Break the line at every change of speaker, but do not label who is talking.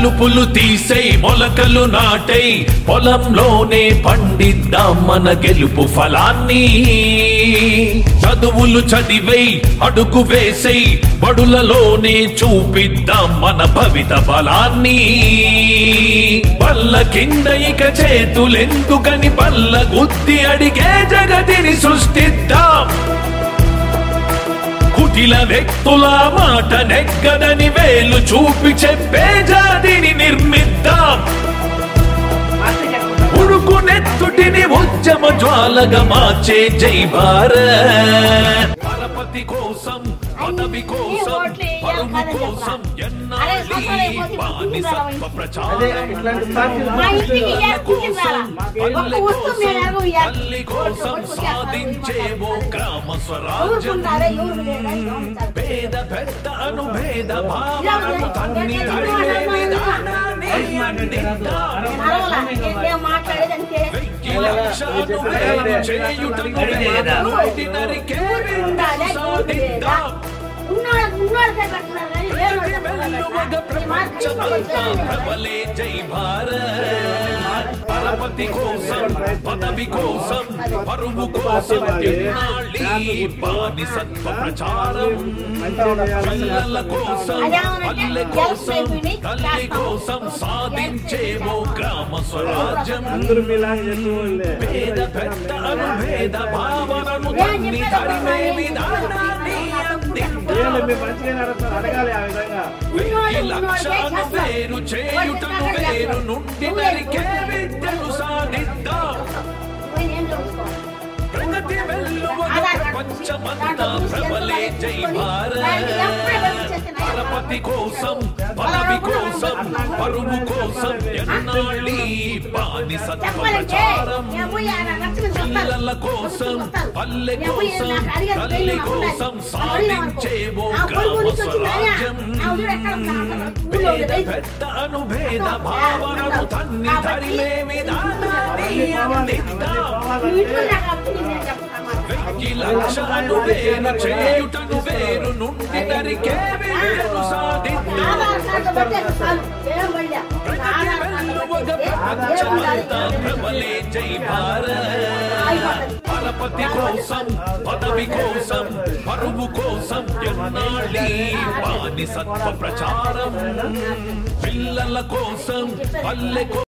కలుపులు తీసై మొలకలు నాటై పొలంలోనే పండిద్దాం మన గెలుపు ఫలాన్ని చదువులు చదివై అడుగు వేసై బడులలోనే చూపిద్దాం మన భవిత బలాన్ని బల్ల కింద ఇక చేతులెందుకని బల్ల గుద్ది అడిగే జగతిని సృష్టిద్దాం కుటిల వ్యక్తుల మాట నెగ్గదని వేలు చూపి చెప్పే జాతిని నిర్మిద్దాం ఉడుకు నెత్తుటిని ఉద్యమ జ్వాలగా మార్చే జై భారత్ పరపతి కోసం పదవి కోసం పరువు కోసం ఎన్నాళ్ళీ బానిసత్వ ప్రచారం
ఇట్లాంటి పార్టీలు
మా ఇంటికి ఏ కూతురు రాలా? ఒక్క వస్తువు మేము ఎలాగో ఇయ్యాలి.
తల్లి కోసం సాధించేవో గ్రామ స్వరాజ్యం
ఊరుకున్నారా? ఎవరు లేరా? గమనించాలి.
పేద పెద్ద అనుభేద భావనను తన్ని తడిమే విధానాన్ని అందిద్దాం.
అరవలా. నేను- నేను మాట్లాడేదంటే
వెయ్యి లక్షలు వేలు చేయుటకు వేలాది నరికే విద్యను సాధిద్దాం.
ఉన్నాడు ఉన్నాడు పెట్టినారు కానీ వేరే
ప్రతి వెల్లువగ ప్రపంచమంతా ప్రబలే జై భారత్ పరపతి కోసం పదవి కోసం పరువు కోసం ఎన్నాళ్ళీ బానిసత్వ ప్రచారం పిల్లల కోసం పల్లె కోసం తల్లి కోసం సాధించేవో గ్రామ స్వరాజ్యం
అందరూ మీలాగా చేస్తూ ఉండే
పేద పెద్ద అనుభేద భావనను తన్ని తరిమే విధానాన్ని అందిద్దాం
వీళ్ళు మీరు మంచిగా నడుస్తారు అడగాలి ఆ విధంగా
వెయ్యి లక్షలు వేరు చేయుటను వేరు నుండి నరికే విద్యను సాధిద్దాం
ఏం తెలుసుకోవాలి
ప్రగతి వెల్లువగ ప్రపంచమంతా ప్రబలే జై భారత్ పరపతి కోసం పదవి కోసం పరువు కోసం ఎన్నాళ్ళీ బానిసత్వ ప్రచారం పిల్లల కోసం పల్లె కోసం తల్లి కోసం సాధించేవో గ్రామ స్వరాజ్యం పేద పెద్ద అనుభేద భావనను తన్ని తరిమే విధానాన్ని అందిద్దాం వెయ్యి లక్షలు వేరు చేయుటను వేరు నుండి నరికే విద్యను సాధిద్దాం వెల్లువగ ప్రపంచమంతా ప్రబలే జై భారత్ పరపతి కోసం పదవి కోసం పరువు కోసం ఎన్నాళ్ళీ బానిసత్వ ప్రచారం పిల్లల కోసం పల్లె